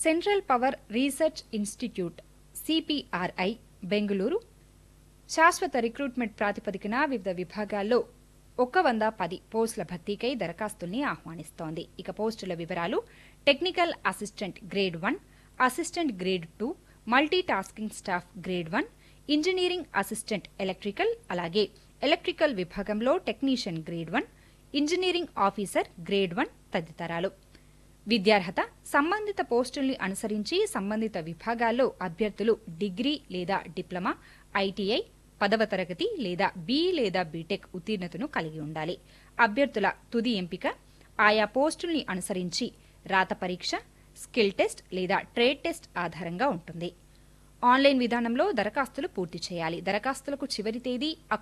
central power research institute CPRI Bengaluru శాశ్వత recruitment ప్రాతిపదికన వివిధ విభాగాల్లో ఒక వంద పది పోస్టుల భర్తీకై దరఖాస్తుల్ని ఆహ్వానిస్తోంది ఇక పోస్టుల వివరాలు technical assistant grade one assistant grade two multi tasking staff grade one engineering assistant electrical అలాగే ఎలక్ట్రికల్ విభాగంలో technician grade one engineering officer grade one తదితరాలు విద్యార్హత సంబంధిత పోస్టుల్ని అనుసరించి సంబంధిత విభాగాల్లో అభ్యర్థులు డిగ్రీ లేదా డిప్లొమా ఐటీఐ పదవ తరగతి లేదా బి లేదా బీటెక్ ఉత్తీర్ణతను కలిగి ఉండాలి అభ్యర్థుల తుది ఎంపిక ఆయా పోస్టుల్ని అనుసరించి రాత పరీక్ష స్కిల్ టెస్ట్ లేదా ట్రేడ్ టెస్ట్ ఆధారంగా ఉంటుంది ఆన్లైన్ విధానంలో దరఖాస్తులు పూర్తి చేయాలి దరఖాస్తులకు చివరి తేదీ